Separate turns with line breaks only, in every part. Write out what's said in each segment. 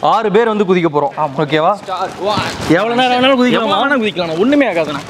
ஆறு பேர் வந்து குதிக்க போறோம் ஓகேவா எவ்வளவு நேரம் வேணாலும் குதிக்கலாமா
எவ்வளோ குதிக்கலாம் ஒண்ணுமே ஆகாதுண்ணா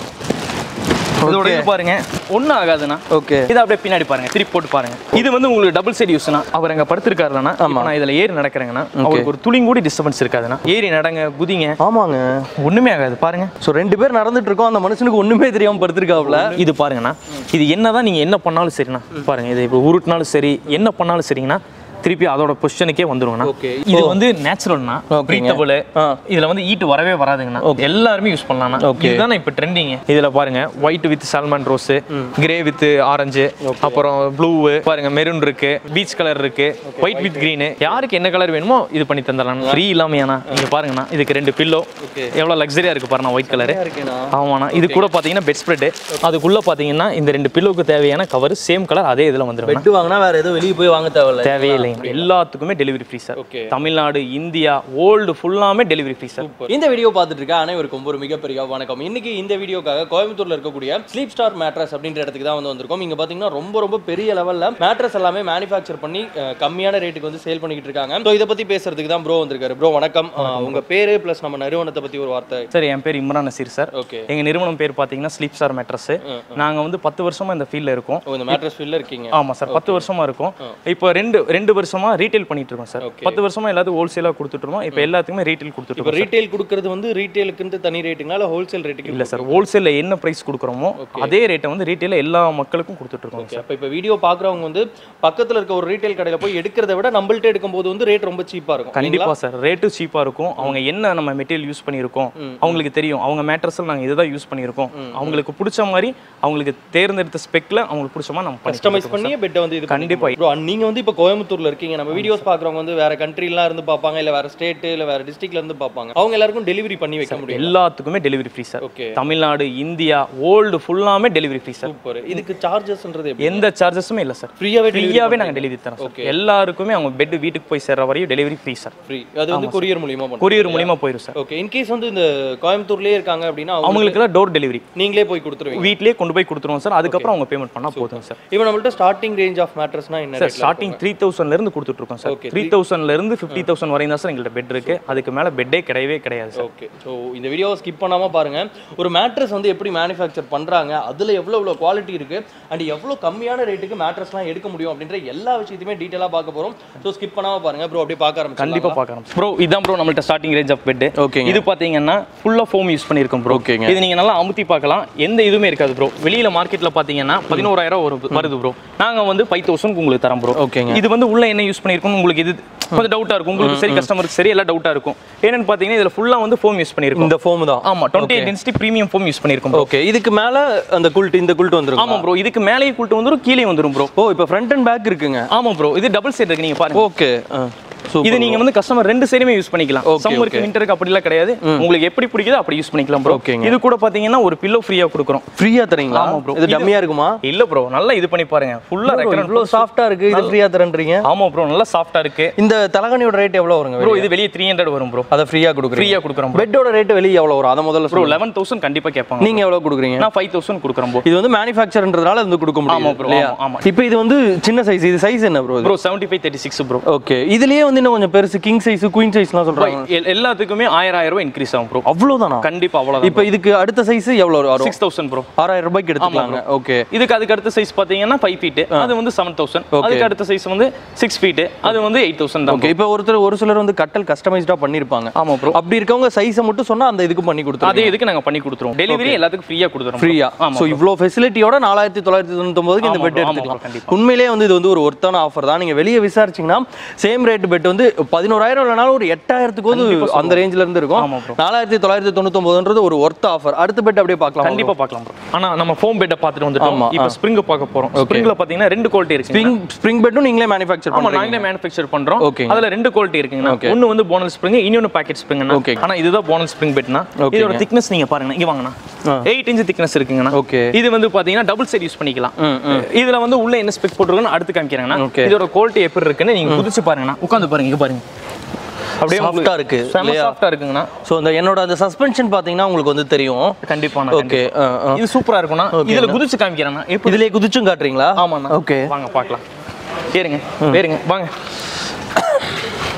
இதோட இது பாருங்க ஒன்றும் ஆகாதுண்ணா
ஓகே
இதை அப்படியே பின்னாடி பாருங்க திருப்பி போட்டு பாருங்க இது வந்து உங்களுக்கு டபுள் சைடு யூஸ்னா அவர் அங்க படுத்திருக்காருலண்ணா ஆமா நான் இதுல ஏறி நடக்கிறேங்கண்ணா அவருக்கு ஒரு துளி கூட டிஸ்டர்பன்ஸ் இருக்காதுண்ணா ஏறி நடங்க குதிங்க
ஆமாங்க
ஒண்ணுமே ஆகாது பாருங்க
ஸோ ரெண்டு பேர் நடந்துட்டு இருக்கோம் அந்த மனுஷனுக்கு ஒண்ணுமே தெரியாம படுத்திருக்காப்ல
இது பாருங்கண்ணா இது என்னதான் நீங்க என்ன பண்ணாலும் சரிண்ணா பாருங்க இது இப்போ உருட்டினாலும் சரி என்ன பண்ணாலும் சரிங்கண்ணா திருப்பி அதோட பொசிஷனுக்கே வந்துருங்கண்ணா
Okay.
இது வந்து நேச்சுரல்னா
ஓகேங்க.
பிரீத்தபிள்
ஆ.
இதுல வந்து ஈட்டு வரவே வராதுங்கண்ணா எல்லாருமே யூஸ் பண்ணலாம்ண்ணா
Okay.
இதுதான் இப்போ ட்ரெண்டிங் இதுல பாருங்க white with salmon rose grey with orange அப்புறம் ப்ளூ பாருங்க மெரூன் இருக்கு பீச் கலர் இருக்கு ஒயிட் வித் green யாருக்கு என்ன கலர் வேணுமோ இது பண்ணி தந்துடலாம் ஃப்ரீ இல்லாமையாண்ணா நீங்க பாருங்கண்ணா இதுக்கு ரெண்டு பில்லோ எவ்வளவு லக்ஸரியா இருக்கு பாருங்க ஒயிட் கலர்
இருக்கேனா
ஆமாண்ணா இது கூட பாத்தீங்கன்னா பெட் ஸ்ப்ரெட் அதுக்குள்ள பாத்தீங்கன்னா இந்த ரெண்டு பில்லோக்கு தேவையான கவர் சேம் கலர் அதே இதுல வந்துரும்
பெட் வாங்கினா வேற எதுவும் வெளியே போய் வாங்க தேவையில்ல
தேவையே இல்லைங்க எல்லாத்துக்குமே delivery free sir
Okay.
Tamil Nadu India world ஃபுல்லாமே டெலிவரி ஃப்ரீ சார்
இந்த வீடியோ பார்த்துட்டு இருக்க அனைவருக்கும் ஒரு மிகப்பெரிய வணக்கம் இன்னைக்கு இந்த வீடியோக்காக கோயம்புத்தூர்ல இருக்கக்கூடிய ஸ்லீப் ஸ்டார் மேட்ரஸ் அப்படின்ற இடத்துக்கு தான் வந்து வந்திருக்கோம் இங்க பாத்தீங்கன்னா ரொம்ப ரொம்ப பெரிய லெவல்ல மேட்ரஸ் எல்லாமே மேனுஃபேக்சர் பண்ணி அஹ், கம்மியான ரேட்டுக்கு வந்து சேல் பண்ணிக்கிட்டு இருக்காங்க ஸோ இதை பத்தி பேசுறதுக்கு தான் ப்ரோ வந்திருக்காரு ப்ரோ வணக்கம் அஹ், உங்க பேரு பிளஸ் நம்ம நிறுவனத்தை பத்தி ஒரு வார்த்தை
சார் என் பேர் இம்ரான் நசீர் சார்
ஓகே
எங்க நிறுவனம் பேர் பாத்தீங்கன்னா ஸ்லீப் ஸ்டார் மேட்ரஸ் நாங்க வந்து பத்து வருஷமா இந்த ஃபீல்ட்ல இருக்கோம்
இந்த மேட்ரஸ் ஃபீல்ட்ல இருக்கீங்க
ஆமா சார் பத்து வருஷமா இருக்கும் இப்போ ரெண்டு ரெண்டு வருஷமா ரீட்டைல் பண்ணிட்டு இருக்கோம் சார் பத்து வருஷமா எல்லாத்துக்கும் ஹோல்சேலா கொடுத்துட்டு இருக்கோம் இப்போ எல்லாத்துக்குமே ரீட்டைல் கொடுத்துட்டு
இப்போ
இருக்கோம்
ரீட்டைல் கொடுக்கறது வந்து ரீட்டைலுக்கு தனி ரேட்டுங்களா இல்ல ஹோல்சேல் ரேட்டுக்கு
இல்ல சார் ஹோல்சேல்ல என்ன பிரைஸ் கொடுக்குறோமோ அதே ரேட்டை வந்து ரீட்டைல எல்லா மக்களுக்கும் கொடுத்துட்டு இருக்கோம்
ஓகே அப்போ இப்போ வீடியோ பார்க்குறவங்க வந்து பக்கத்துல இருக்க ஒரு ரீட்டைல் கடையில போய் எடுக்கிறத விட நம்மள்ட்ட எடுக்கும்போது வந்து ரேட் ரொம்ப சீப்பா இருக்கும்
கண்டிப்பா சார் ரேட்டு சீப்பா இருக்கும் அவங்க என்ன நம்ம மெட்டீரியல் யூஸ் பண்ணியிருக்கோம் அவங்களுக்கு தெரியும் அவங்க மேட்ரஸில் நாங்க இதை தான் யூஸ் பண்ணியிருக்கோம் அவங்களுக்கு பிடிச்ச மாதிரி அவங்களுக்கு தேர்ந்தெடுத்த ஸ்பெக்ல அவங்களுக்கு பிடிச்ச மாதிரி நம்ம பண்ணி
கஸ்டமைஸ் பண்ணி பெட்டை வந்து இது
கண்டிப்பா.
ப்ரோ நீங்க வந்து இப்போ கோயம்புத்தூர்ல இருக்கீங்க நம்ம வீடியோஸ் பார்க்குறவங்க வந்து வேற கண்ட்ரிலாம் இருந்து பார்ப்பாங்க இல்ல வேற ஸ்டேட் இல்ல வேற டிஸ்ட்ரிக்ட்ல இருந்து பார்ப்பாங்க அவங்க எல்லாருக்கும் டெலிவரி பண்ணி வைக்க முடியும்
எல்லாத்துக்குமே delivery free sir
okay
Tamil Nadu India world ஃபுல்லாமே டெலிவரி ஃப்ரீ சார்
சூப்பர் இதுக்கு சார்ஜஸ்ன்றது எப்படி
எந்த சார்ஜஸுமே இல்லை சார்
ஃப்ரீயாவே
ஃப்ரீயாவே நாங்க டெலிவரி தரோம் சார் எல்லாருக்குமே அவங்க பெட் வீட்டுக்கு போய் சேர்ற வரையும் டெலிவரி ஃப்ரீ சார்
ஃப்ரீ அது வந்து கொரியர் மூலியமா பண்ணுவோம்
கொரியர் மூலியமா போயிடும் சார்
ஓகே இன்கேஸ் வந்து இந்த கோயம்புத்தூர்லயே இருக்காங்க அப்படின்னா அவங்க
அவங்களுக்குலாம் டோர் டெலிவரி
நீங்களே போய் கொடுத்துருவீங்க
வீட்லயே கொண்டு போய் கொடுத்துருவோம் சார் அதுக்கப்புறம் அவங்க பேமெண்ட் பண்ணா போதும் சார்
இப்போ நம்மள்ட்ட ஸ்டார்டிங் ரேஞ்ச் ஆஃப் மேட்ரஸ்னா என்ன
சார்
rate ல
ஸ்டார்டிங் த்ரீ தௌசண்ட்ல இருந்து கொடுத்துட்டு இருக்கோம் சார்
Okay,
த்ரீ தௌசண்ட்ல இருந்து ஃபிஃப்டி தௌசண்ட் வரையும் தான் சார் எங்கள்ட்ட பெட் இருக்கு அதுக்கு மேல பெட்டே கிடையவே கிடையாது சார்
ஓகே ஸோ இந்த வீடியோவை ஸ்கிப் பண்ணாம பாருங்க ஒரு மேட்ரஸ் வந்து எப்படி மேனுஃபேக்சர் பண்றாங்க அதுல எவ்வளவு எவ்வளவு குவாலிட்டி இருக்கு அண்ட் எவ்வளவு கம்மியான ரேட்டுக்கு மேட்ரஸ்லாம் எடுக்க முடியும் அப்படின்ற எல்லா விஷயத்தையுமே டீட்டெயிலாக பார்க்க போறோம் ஸோ ஸ்கிப் பண்ணாம பாருங்க ப்ரோ அப்படியே பார்க்க ஆரம்பிச்சு
கண்டிப்பா பார்க்கலாம் ப்ரோ இதான் ப்ரோ நம்மள்ட்ட ஸ்டார்டிங் ரேஞ்ச் ஆஃப் பெட்
ஓகேங்க.
இது பாத்தீங்கன்னா ஃபுல்லா ஃபோம் யூஸ் பண்ணியிருக்கோம் ப்ரோ
ஓகேங்க.
இது நீங்க நல்லா அமுத்தி பார்க்கலாம் எந்த இதுவுமே இருக்காது ப்ரோ வெளியில மார்க்கெட்ல பாத்தீங்கன்னா பதினோராயிரம் வரும் வருது ப்ரோ நாங்க வந்து ஃபைவ் தௌசண்ட் உங்களுக்கு தரோம் ப்ரோ
ஓகேங்க.
இது வந்து உள்ள என்ன யூஸ் பண்ணியிருக்கோம் உங்களுக்கு இது கொஞ்சம் டவுட்டா இருக்கும் உங்களுக்கு சரி கஸ்டமருக்கு சரி எல்லாம் டவுட்டா இருக்கும் என்னன்னு பாத்தீங்கன்னா இதுல ஃபுல்லா வந்து ஃபோம் யூஸ் பண்ணியிருக்கோம்
இந்த ஃபோம் தான்
ஆமா twenty eight density premium foam use பண்ணியிருக்கோம் bro.
ஓகே இதுக்கு மேல அந்த குல்ட் இந்த குல்ட் வந்துரும்
ஆமா ப்ரோ இதுக்கு மேலேயே கூட்டு வந்துரும் கீழே வந்துரும் ப்ரோ
ஓ இப்போ ஃப்ரண்ட் அண்ட் பேக் இருக்குங்க
ஆமா ப்ரோ இது டபுள் சைடு இருக்கு நீங்க பாருங்க
ஓகே
இது நீங்க வந்து கஸ்டமர் ரெண்டு சைடுமே யூஸ் பண்ணிக்கலாம்
Okay,
சம்மருக்கு
okay.
விண்டருக்கு அப்படிலாம் கிடையாது உங்களுக்கு எப்படி பிடிக்குதோ அப்படி யூஸ் பண்ணிக்கலாம் ப்ரோ
ஓகேங்க.
இது கூட பாத்தீங்கன்னா ஒரு பில்லோ ஃப்ரீயா கொடுக்குறோம்
ஃப்ரீயா தரீங்களா
ஆமா bro.
இது
இது-
டம்மியா இருக்குமா
இல்ல ப்ரோ நல்லா இது பண்ணி பாருங்க ஃபுல்லா ரெக்கரன்
இவ்வளோ சாஃப்டா இருக்கு இது ஃப்ரீயா தரன்றீங்க
ஆமா ப்ரோ நல்லா சாஃப்டா இருக்கு
இந்த தலகாணியோட ரேட் எவ்வளவு வருங்க
ப்ரோ இது வெளியே த்ரீ ஹண்ட்ரட் வரும் ப்ரோ
அதை ஃப்ரீயா கொடுக்குறீங்க
ஃப்ரீயா கொடுக்குறோம் ப்ரோ
பெட்டோட ரேட் வெளியே எவ்வளவு வரும் அதை முதல்ல
ப்ரோ
சொல்லுங்க
லெவன் தௌசண்ட் கண்டிப்பா கேட்பாங்க
நீங்க எவ்வளவு கொடுக்குறீங்க
நான் ஃபைவ் தௌசண்ட் கொடுக்குறேன் ப்ரோ
இது வந்து மேனுஃபேக்சர்ன்றதுனால வந்து கொடுக்க
ஆமா
முடியும்
bro,
இல்லையா
ஆமா, ஆமா.
இப்போ இது வந்து சின்ன சைஸ் இது சைஸ் என்ன bro
bro seventy five thirty six bro
okay இதுலயே வந்து இன்னும் கொஞ்சம் பெருசு கிங் சைஸ் குயின் சைஸ்லாம் சொல்றாங்க
எல்லாத்துக்குமே ஆயிரம் ஆயிரம் ரூபாய் இன்க்ரீஸ் ஆகும் ப்ரோ
அவ்வளவுதானா
கண்டிப்பா அவ்வளவுதான்
இப்போ இதுக்கு அடுத்த சைஸ் எவ்வளவு வரும்
சிக்ஸ் தௌசண்ட் ப்ரோ
ஆறாயிரம் ரூபாய்க்கு எடுத்துக்கலாங்க ஓகே
இதுக்கு அதுக்கு அடுத்த சைஸ் பாத்தீங்கன்னா ஃபைவ் ஃபீட் அது வந்து செவன் தௌசண்ட் அதுக்கு அடுத்த சைஸ் வந்து சிக்ஸ் ஃபீட் அது வந்து எயிட் தௌசண்ட் தான்
ஓகே இப்போ ஒருத்தர் ஒரு சிலர் வந்து கட்டல் கஸ்டமைஸ்டா பண்ணிருப்பாங்க
ஆமா ப்ரோ
அப்படி இருக்கவங்க சைஸை மட்டும் சொன்னா அந்த இதுக்கு பண்ணி கொடுத்துருங்க
அதே இதுக்கு நாங்க பண்ணி கொடுத்துருவோம் டெலிவரி எல்லாத்துக்கும் ஃப்ரீயா கொடுத்துருவோம்
ஃப்ரீயா
ஆமா
ஸோ இவ்வளோ ஃபெசிலிட்டியோட நாலாயிரத்தி தொள்ளாயிரத்தி தொண்ணூத்தொம்பதுக்கு இந்த
ஆமா
பெட்
bro, ஆமா
எடுத்துக்கலாம்
bro, கண்டிப்பா.
உண்மையிலேயே வந்து இது வந்து ஒரு ஒர்த்தான ஆஃபர் தான் நீங்க வெளியே விசாரிச்சீங்கன்னா சேம் ரேட் பெட் வந்து பதினோராயிரம் இல்லைனாலும் ஒரு எட்டாயிரத்துக்கு வந்து அந்த ரேஞ்சில இருந்து இருக்கும்
ஆமா bro.
நாலாயிரத்தி தொள்ளாயிரத்தி தொண்ணூத்தொம்பதுன்றது ஒரு ஒர்த் ஆஃபர் அடுத்த பெட் அப்படியே பார்க்கலாம்
கண்டிப்பா பார்க்கலாம் bro. ஆனா நம்ம ஃபோம் பெட்டை பார்த்துட்டு வந்துட்டோம்
ஆமா,
இப்போ ஸ்ப்ரிங் பார்க்க போறோம் ஸ்ப்ரிங்ல பாத்தீங்கன்னா ரெண்டு குவாலிட்டி இருக்கு
ஸ்ப்ரிங் ஸ்ப்ரிங் பெட்டும் நீங்களே மேனுஃபேக்சர்
ஆமா
பண்ணுறீங்க
நாங்களே மேனுஃபேக்சர் பண்றோம்
Okay.
அதுல ரெண்டு குவாலிட்டி இருக்குங்கண்ணா ஒன்னு வந்து போனல் ஸ்ப்ரிங் இன்னொன்னு பாக்கெட் ஸ்ப்ரிங்னா
Okay.
ஆனா இதுதான் போனல் ஸ்ப்ரிங் பெட்னா
Okay.
இதோட திக்னஸ் நீங்க பாருங்க இங்க வாங்கண்ணா
ஆ.
எயிட் இன்ச் திக்னஸ் இருக்குங்கண்ணா
Okay.
இது வந்து பாத்தீங்கன்னா டபுள் சைடு யூஸ் பண்ணிக்கலாம்
ம், ம்.
இதுல வந்து உள்ள என்ன ஸ்பெக் போட்டுருக்குன்னு அடுத்து காமிக்கிறேங்கண்ணா
Okay.
இதோட குவாலிட்டி எப்படி இருக்குன்னு நீங்க குதிச்சு பாருங்கண்ணா உட்காந்து பாருங்க இங்க பாருங்க அப்படியே
Soft-ஆ இருக்கு,
செம
இல்லையா?
சாஃப்டா இருக்குங்கண்ணா
ஸோ இந்த என்னோட அந்த சஸ்பென்ஷன் பார்த்தீங்கன்னா உங்களுக்கு வந்து தெரியும்
கண்டிப்பா
ஓகே
இது சூப்பரா இருக்கும்னா இதுல குதிச்சு காமிக்கிறேன்னா எப்படி
இதுலயே குதிச்சும் காட்டுறீங்களா
ஆமாண்ணா
ஓகே
வாங்க பார்க்கலாம் ஏறுங்க ஏறுங்க வாங்க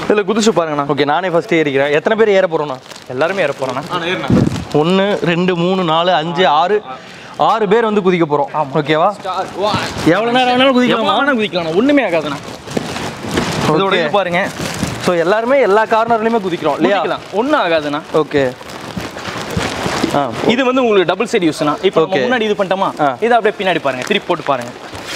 இதில் குதிச்சு பாருங்கண்ணா
ஓகே நானே ஃபர்ஸ்ட் ஏறிக்கிறேன் எத்தனை பேர் ஏற போறோம்ண்ணா
எல்லாருமே ஏற போகிறோண்ணா
ஒன்று ரெண்டு மூணு நாலு அஞ்சு ஆறு ஆறு பேர் வந்து குதிக்க போறோம் ஓகேவா எவ்வளோ நேரம் வேணாலும் குதிக்கலாமா
வேணா குதிக்கலாம் ஒன்றுமே ஆகாதுண்ணா இதோட இது பாருங்க
ஸோ எல்லாருமே எல்லா கார்னர்லையுமே குதிக்கிறோம் இல்லையா
குதிக்கலாம் ஒன்றும் ஆகாதுண்ணா
ஓகே ஆ
இது வந்து உங்களுக்கு டபுள் சைடு யூஸ்னா இப்போ நம்ம
Okay.
முன்னாடி இது பண்ணிட்டோமா
ஆ.
இதை அப்படியே பின்னாடி பாருங்க திருப்பி போட்டு பாருங்க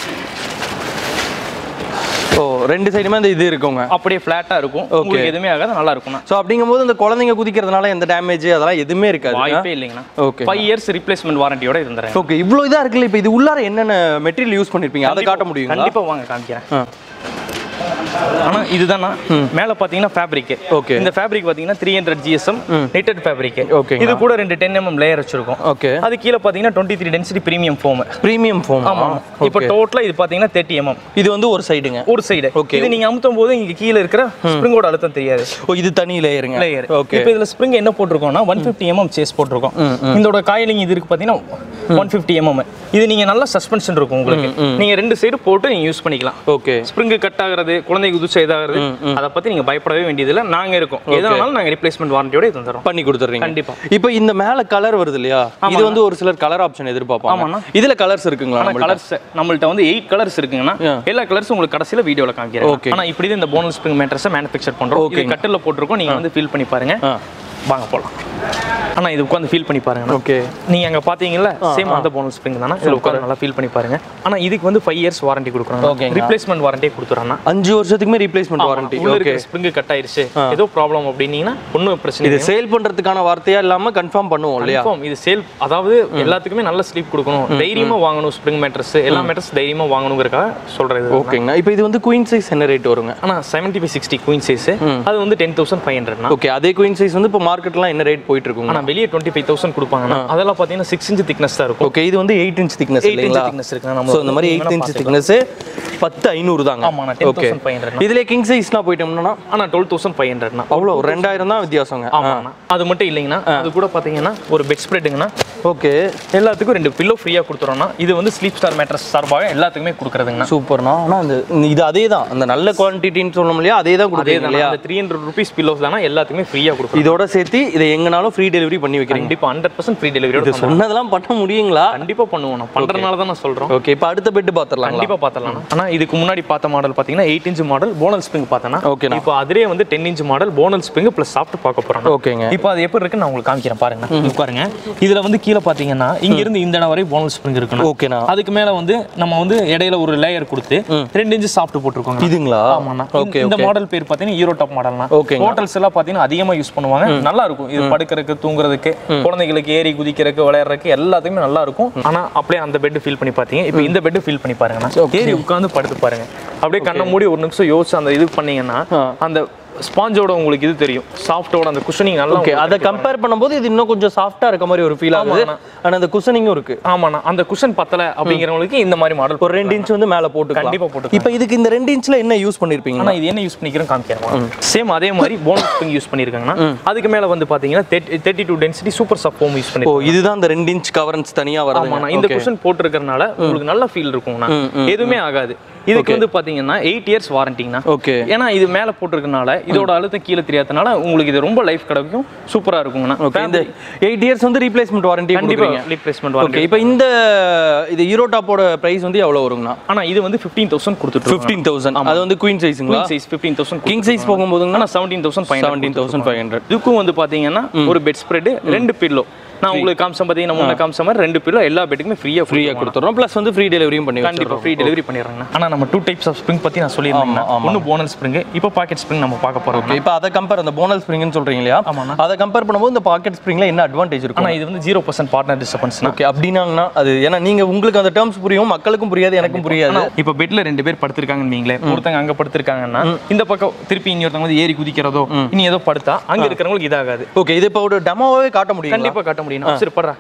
ஓ ரெண்டு சைடுமே அந்த இது இருக்குங்க
அப்படியே ஃப்ளாட்டாக இருக்கும் உங்களுக்கு எதுவுமே ஆகாது நல்லா இருக்கும்ண்ணா
ஸோ அப்படிங்கும்போது இந்த குழந்தைங்க குதிக்கிறதுனால எந்த டேமேஜ் அதெல்லாம் எதுவுமே இருக்காது
வாய்ப்பே இல்லைங்கண்ணா
ஓகே
ஃபைவ் இயர்ஸ் ரிப்ளேஸ்மெண்ட் வாரண்டியோட இருந்துறேன்
ஓகே இவ்வளோ இதாக இருக்குல்ல இப்போ இது உள்ளார என்னென்ன மெட்டீரியல் யூஸ் பண்ணியிருப்பீங்க அதை காட்ட முடியுங்களா
கண்டிப்பா வாங்க காமிக்கிறேன்
ஆ
ஆனா இதுதானா மேல பாத்தீங்கன்னா ஃபேப்ரிக்
Okay.
இந்த ஃபேப்ரிக் பாத்தீங்கன்னா three hundred GSM knitted fabric
Okay.
இது கூட ரெண்டு டென் எம்எம் லேயர் வச்சிருக்கோம்
ஓகே
அது கீழே பாத்தீங்கன்னா twenty three density premium foam
premium foam
ஆமா இப்போ டோட்டலா இது பாத்தீங்கன்னா தேர்ட்டி எம்எம்
இது வந்து ஒரு சைடுங்க
ஒரு சைடு
Okay.
இது நீங்க அமுத்தும் போது இங்க கீழே இருக்கிற ஸ்ப்ரிங்கோட அழுத்தம் தெரியாது
ஓ இது தனி லேயருங்க
லேயர்
ஓகே
இப்போ இதுல ஸ்ப்ரிங் என்ன போட்டிருக்கோம்னா ஒன் ஃபிஃப்டி எம்எம் சேஸ் போட்டிருக்கோம் இதோட காயிலிங் இது இருக்கு பாத்தீங்கன்னா ஒன் ஃபிஃப்டி எம்எம் இது நீங்க நல்ல சஸ்பென்ஷன் இருக்கும் உங்களுக்கு நீங்க ரெண்டு சைடு போட்டு நீங்க யூஸ் பண்ணிக்கலாம்
ஓகே
ஸ்ப்ரிங் கட் ஆகுறது குழந்தை குதிச்சு இதாகிறது அதை பத்தி நீங்க பயப்படவே வேண்டியதில்லை நாங்க இருக்கோம் எதனாலும் நாங்க ரிப்ளேஸ்மெண்ட் வாரண்டியோட இது தரோம்
பண்ணி கொடுத்துறீங்க
கண்டிப்பா.
இப்போ இந்த மேல கலர் வருது இல்லையா இது வந்து ஒரு சிலர் கலர் ஆப்ஷன் எதிர்பார்ப்பாங்க
ஆமாண்ணா.
இதுல கலர்ஸ் இருக்குங்களா
ஆனா
நம்மள்ட்ட?
கலர்ஸ் நம்மள்ட்ட வந்து எயிட் கலர்ஸ் இருக்குங்கன்னா
Yeah.
எல்லா கலர்ஸும் உங்களுக்கு கடைசியில வீடியோல காமிக்கிறேன்
Okay.
ஆனா இப்படி தான் இந்த போனல் ஸ்ப்ரிங் மேட்ரஸை மேனுஃபேக்சர் பண்றோம் இது
Okay.
கட்டில போட்டிருக்கோம் நீங்க வந்து ஃபீல் பண்ணி பாருங்க
ஆ
வாங்க போலாம் ஆனா இது உட்காந்து ஃபீல் பண்ணி பாருங்க
ஓகே
நீங்க அங்க பாத்தீங்கல்ல சேம் அந்த போனல் ஸ்ப்ரிங் தானே இதுல உட்காந்து நல்லா ஃபீல் பண்ணி பாருங்க ஆனா இதுக்கு வந்து ஃபைவ் இயர்ஸ் வாரண்டி கொடுக்குறாங்க
ஓகேங்க.
ரிப்ளேஸ்மெண்ட் வாரண்டி கொடுத்துறாங்க
அஞ்சு வருஷத்துக்குமே ரீப்ளேஸ்மெண்ட் வாரண்டி
உள்ள
ஓகே
இருக்கிற ஸ்ப்ரிங் கட் ஆயிருச்சு ஏதோ ப்ராப்ளம் அப்படின்னீங்கன்னா ஒன்றும் பிரச்சனை
இது சேல் பண்றதுக்கான வார்த்தையா இல்லாம கன்ஃபார்ம் பண்ணுவோம் இல்லையா
கன்ஃபார்ம் இது சேல் அதாவது எல்லாத்துக்குமே நல்ல ஸ்லீப் கொடுக்கணும் தைரியமா வாங்கணும் ஸ்ப்ரிங் மேட்ரஸ் எல்லா மேட்ரஸ் தைரியமா வாங்கணுங்கிறக்காக சொல்றது
ஓகேங்கண்ணா இப்போ இது வந்து குயின் சைஸ் என்ன ரேட் வருங்க
ஆனா seventy by sixty queen size அது வந்து டென் தௌசண்ட் ஃபைவ் ஹண்ட்ரட்னா
ஓகே அதே குயின் சைஸ் வந்து இப்போ மார்க்கெட்லாம் என்ன ரேட் போயிட்டு இருக்குங்க
ஆனா வெளியே டுவெண்ட்டி ஃபைவ் தௌசண்ட் கொடுப்பாங்கன்னா அதெல்லாம் பார்த்தீங்கன்னா சிக்ஸ் இன்ச் திக்னஸ் தான் இருக்கும்
ஓகே இது வந்து eight inch thickness
eight inch
இல்லைங்களா
திக்னஸ் இருக்கு
ஸோ
நம்ம
இந்த மாதிரி எயிட் இன்ச் திக்னஸ் பத்து ஐநூறு தாங்க
ஆமாண்ணா ten
okay
thousand five hundred
இதுல கிங் சைஸ்னா போயிட்டோம்னா
ஆனா டுவெல் தௌசண்ட் ஃபைவ் ஹண்ட்ரட்னா
அவ்வளோ ரெண்டாயிரம் தான் வித்தியாசங்க
ஆமாண்ணா அது மட்டும் இல்லைங்கன்னா அது கூட பார்த்தீங்கன்னா ஒரு பெட் ஸ்ப்ரெட்டுங்கன்னா
ஓகே
எல்லாத்துக்கும் ரெண்டு பில்லோ ஃப்ரீயாக கொடுத்துறோம்னா இது வந்து ஸ்லீப் ஸ்டார் மேட்ரஸ் சார்பாக எல்லாத்துக்குமே கொடுக்குறதுங்கண்ணா
சூப்பர்ண்ணா ஆனால் அந்த இது அதே தான் அந்த நல்ல குவான்டிட்டின்னு சொல்லணும் இல்லையா அதே தான்
அதே
கொடுக்குறீங்க
தான்
இல்லையா
அந்த த்ரீ ஹண்ட்ரட் ருபீஸ் பில்லோஸ் தானே எல்லாத்துக்குமே ஃப்ரீயாக கொடுக்குறோம்
இதோட சேர்த்து இதை எங்கனாலும் ஃப்ரீ டெலிவரி பண்ணி வைக்கிறீங்க
கண்டிப்பாக ஹண்ட்ரட் பர்சன்ட் ஃப்ரீ டெலிவரியோட
இது சொன்னதெல்லாம் பண்ண முடியுங்களா
கண்டிப்பாக பண்ணுவோம் நான் பண்ணுறதுனால தான் நான் சொல்கிறோம்
ஓகே இப்போ அடுத்த பெட் பார்த்துடலாங்களா
கண்டிப்பாக பார்த்தலாம் ஆனால் இதுக்கு முன்னாடி பார்த்த மாடல் பார்த்தீங்கன்னா eight inch model bonnell spring பார்த்தேன்னா
ஓகேண்ணா.
இப்போ அதிலே வந்து ten inch model bonnell spring plus சாப்பிட்டு பார்க்க போகிறோம்
ஓகேங்க
இப்போ அது எப்படி இருக்குன்னு நான் உங்களுக்கு காமிக்கிறேன் பாருங்க உட்காருங்க இதுல வந்து கீழே பாத்தீங்கன்னா இங்க இருந்து இந்த இடம் வரை போனல் ஸ்ப்ரிங் இருக்கணும்
ஓகேண்ணா
அதுக்கு மேல வந்து நம்ம வந்து இடையில ஒரு லேயர் கொடுத்து ரெண்டு இன்ச்சு சாப்பிட்டு போட்டிருக்கோங்க
இதுங்களா
ஆமாண்ணா
ஓகே
இந்த மாடல் பேர் பாத்தீங்கன்னா ஹீரோ டாப் மாடல்னா
ஓகேங்க.
ஹோட்டல்ஸ் எல்லாம் பாத்தீங்கன்னா அதிகமா யூஸ் பண்ணுவாங்க நல்லா இருக்கும் இது படுக்கிறதுக்கு தூங்குறதுக்கு குழந்தைகளுக்கு ஏறி குதிக்கிறதுக்கு விளையாடுறதுக்கு எல்லாத்துக்குமே நல்லா இருக்கும் ஆனா அப்படியே அந்த பெட் ஃபீல் பண்ணி பாத்தீங்க இப்போ இந்த பெட் ஃபீல் பண்ணி பாருங்கண்ணா ஏறி உட்காந்து படுத்து பாருங்க அப்படியே கண்ணை மூடி ஒரு நிமிஷம் யோசிச்சு அந்த இது பண்ணீங்கன்னா அந்த ஸ்பாஞ்சோட உங்களுக்கு இது தெரியும் சாஃப்டோட அந்த குஷனிங் நல்லா
ஓகே அதை கம்பேர் பண்ணும்போது இது இன்னும் கொஞ்சம் சாஃப்டா இருக்க மாதிரி ஒரு ஃபீல் ஆகுது
ஆமாண்ணா.
ஆனால் அந்த குஷனிங்கும் இருக்கு
ஆமாண்ணா அந்த குஷன் பத்தல அப்படிங்கிறவங்களுக்கு இந்த மாதிரி மாடல்
ஒரு ரெண்டு இன்ச் வந்து மேலே போட்டு
கண்டிப்பா போட்டுக்கலாம்.
இப்போ இதுக்கு இந்த ரெண்டு இன்ச்ல என்ன யூஸ் பண்ணிருப்பீங்க
ஆனா இது என்ன யூஸ் பண்ணிக்கிறோம் காமிக்கிறேன் சேம் அதே மாதிரி போனஸ் ஸ்ப்ரிங் யூஸ் பண்ணிருக்காங்கன்னா அதுக்கு மேல வந்து பாத்தீங்கன்னா thirty two density super soft foam use
ஓ
பண்ணிருக்காங்க
இதுதான் அந்த ரெண்டு இன்ச் கவரன்ஸ் தனியா வருது
ஆமாண்ணா இந்த குஷன் போட்டிருக்கறனால உங்களுக்கு நல்ல ஃபீல் இருக்கும்ண்ணா எதுவுமே ஆகாது இதுக்கு வந்து பாத்தீங்கன்னா எயிட் இயர்ஸ் வாரண்டிங்கண்ணா
ஓகே
ஏன்னா இது மேல போட்டிருக்கனால இதோட அழுத்தம் கீழே தெரியாதனால உங்களுக்கு இது ரொம்ப லைஃப் கிடைக்கும் சூப்பரா இருக்குங்கண்ணா
ஓகே இந்த எயிட் இயர்ஸ் வந்து ரீப்ளேஸ்மெண்ட் வாரண்டி
கண்டிப்பா
கொடுக்குறீங்க
ரீப்ளேஸ்மெண்ட்
ஓகே
வாரண்டி
இப்போ இந்த இது ஹீரோ டாப்போட பிரைஸ் வந்து எவ்வளவு வருங்கண்ணா
ஆனா இது வந்து ஃபிஃப்டீன் தௌசண்ட் கொடுத்துட்டு
ஃபிஃப்டீன் தௌசண்ட் அது வந்து குயின் சைஸுங்களா
size fifteen thousand
king size போகும்போதுங்கன்னா
ஆனா seventeen thousand five
seventeen thousand five hundred
இதுக்கும் வந்து பாத்தீங்கன்னா ஒரு பெட் ஸ்ப்ரெட் ரெண்டு பில்லோ நான் உங்களுக்கு காமிச்சேன் பார்த்தீங்கன்னா முன்ன காமிச்ச மாதிரி ரெண்டு பில்லோ எல்லா பெட்டுக்குமே ஃப்ரீயா
ஃப்ரீயாக கொடுத்துறோம் ப்ளஸ் வந்து ஃப்ரீ டெலிவரியும் பண்ணி
கண்டிப்பா ஃப்ரீ டெலிவரி பண்ணிடுறாங்க ஆனா நம்ம டூ டைப்ஸ் ஆஃப் ஸ்ப்ரிங் பத்தி நான் சொல்லியிருந்தேன் ஒன்னு போனல் ஸ்ப்ரிங் இப்போ பாக்கெட் ஸ்ப்ரிங் நம்ம பார்க்க போறோம்
ஓகே இப்போ அதை கம்பேர் அந்த போனல் ஸ்ப்ரிங்னு சொல்றீங்க இல்லையா
ஆமாண்ணா.
அதை கம்பேர் பண்ணும்போது இந்த பாக்கெட் ஸ்ப்ரிங்ல என்ன அட்வான்டேஜ் இருக்கும்
ஆனா இது வந்து ஜீரோ பர்சன்ட் பார்ட்னர் டிஸ்டர்பன்ஸ்னா
ஓகே அப்படின்னாங்கண்ணா அது ஏன்னா நீங்க உங்களுக்கு அந்த டேர்ம்ஸ் புரியும் மக்களுக்கும் புரியாது எனக்கும் புரியாது
இப்போ பெட்ல ரெண்டு பேர் படுத்திருக்காங்கன்னு நீங்களே ஒருத்தங்க அங்க படுத்திருக்காங்கன்னா இந்த பக்கம் திருப்பி இன்னொருத்தவங்க வந்து ஏறி குதிக்கிறதோ இனி ஏதோ படுத்தா அங்க இருக்கிறவங்களுக்கு இதாகாது
ஓகே இது இப்போ ஒரு டெமோவே காட்ட முடியும்
கண்டிப்பா காட்ட முடியும் சரி படுறா